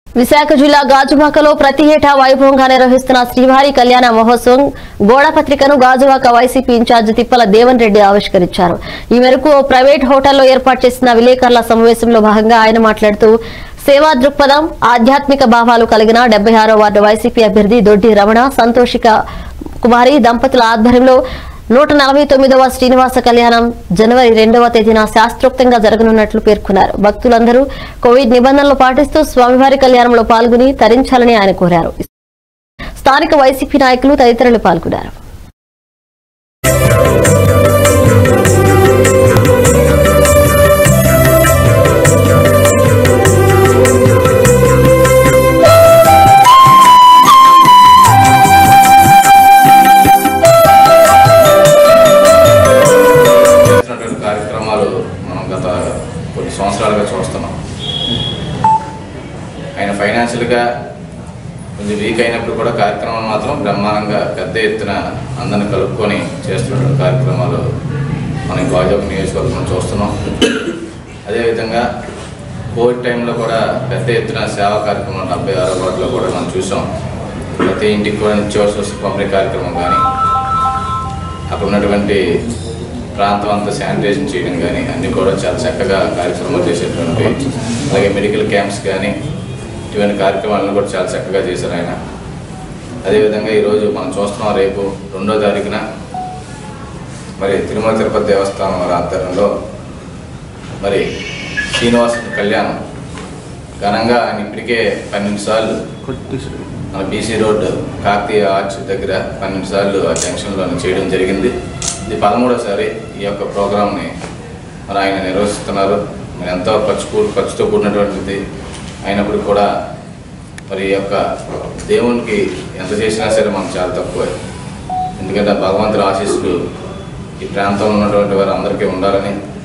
విశాఖ జిల్లా గాజువాకలో ప్రతి ఏటా వైభవంగా నిర్వహిస్తున్న శ్రీవారి కళ్యాణ మహోత్సవం గోడపత్రికను గాజువాక వైసీపీ ఇన్ఛార్జి తిప్పల దేవన్ రెడ్డి ఆవిష్కరించారు ఈ మేరకు ఓ ప్రైవేట్ హోటల్లో ఏర్పాటు చేసిన విలేకరుల సమావేశంలో భాగంగా ఆయన మాట్లాడుతూ సేవా దృక్పథం ఆధ్యాత్మిక భావాలు కలిగిన డెబ్బై ఆరో వార్డు వైసీపీ అభ్యర్థి దొడ్డి రమణ సంతోషిక కుమారి దంపతుల ఆధ్వర్యంలో నూట నలభై తొమ్మిదవ శ్రీనివాస కళ్యాణం జనవరి రెండవ తేదీన శాస్త్రోక్తంగా జరగనున్నట్లు పేర్కొన్నారు భక్తులందరూ కోవిడ్ నిబంధనలు పాటిస్తూ స్వామివారి కళ్యాణంలో పాల్గొని తరించాలని ఆయన కోరారు స్థానిక వైసీపీ నాయకులు తదితరులు పాల్గొన్నారు చేసినటువంటి కార్యక్రమాలు మనం గత కొన్ని సంవత్సరాలుగా చూస్తున్నాం ఆయన ఫైనాన్షియల్గా కొంచెం వీక్ అయినప్పుడు కూడా కార్యక్రమాలు మాత్రం బ్రహ్మాండంగా పెద్ద ఎత్తున అందరిని కలుపుకొని చేస్తున్నటువంటి కార్యక్రమాలు మనం గాజాబ్ నియోజకవర్గం చూస్తున్నాం అదేవిధంగా కోవిడ్ టైంలో కూడా పెద్ద ఎత్తున సేవా కార్యక్రమం డెబ్బై ఆరో వాటిలో కూడా మనం చూసాం ప్రతి ఇంటికి కూడా నిత్యావసర వస్తువుల పంపిణీ కార్యక్రమం కానీ అక్కడ ఉన్నటువంటి ప్రాంతం అంతా శానిటైజేషన్ చేయడం కానీ అన్నీ కూడా చాలా చక్కగా కార్యక్రమాలు చేసేటువంటి అలాగే మెడికల్ క్యాంప్స్ కానీ ఇవన్నీ కార్యక్రమాలను కూడా చాలా చక్కగా చేశారు ఆయన అదేవిధంగా ఈరోజు మనం చూస్తున్నాం రేపు రెండో తారీఖున మరి తిరుమల తిరుపతి దేవస్థానం వారి ఆధ్వర్యంలో మరి శ్రీనివాస కళ్యాణం ఘనంగా ఆయన ఇప్పటికే పన్నెండు సార్లు మన బీసీ రోడ్ కాకతీయ ఆర్చ్ దగ్గర పన్నెండు సార్లు ఆ జంక్షన్లో చేయడం జరిగింది ఇది పదమూడోసారి ఈ యొక్క ప్రోగ్రామ్ని మరి ఆయన నిర్వహిస్తున్నారు మరి ఎంతో ఖర్చు కూ- ఖర్చుతో కూడినటువంటిది అయినప్పుడు కూడా మరి ఈ యొక్క దేవునికి ఎంత చేసినా సరే మనకు చాలా తక్కువే ఎందుకంటే ఆ భగవంతుడి ఆశీస్సులు ఈ ప్రాంతంలో ఉన్నటువంటి వారు అందరికీ ఉండాలని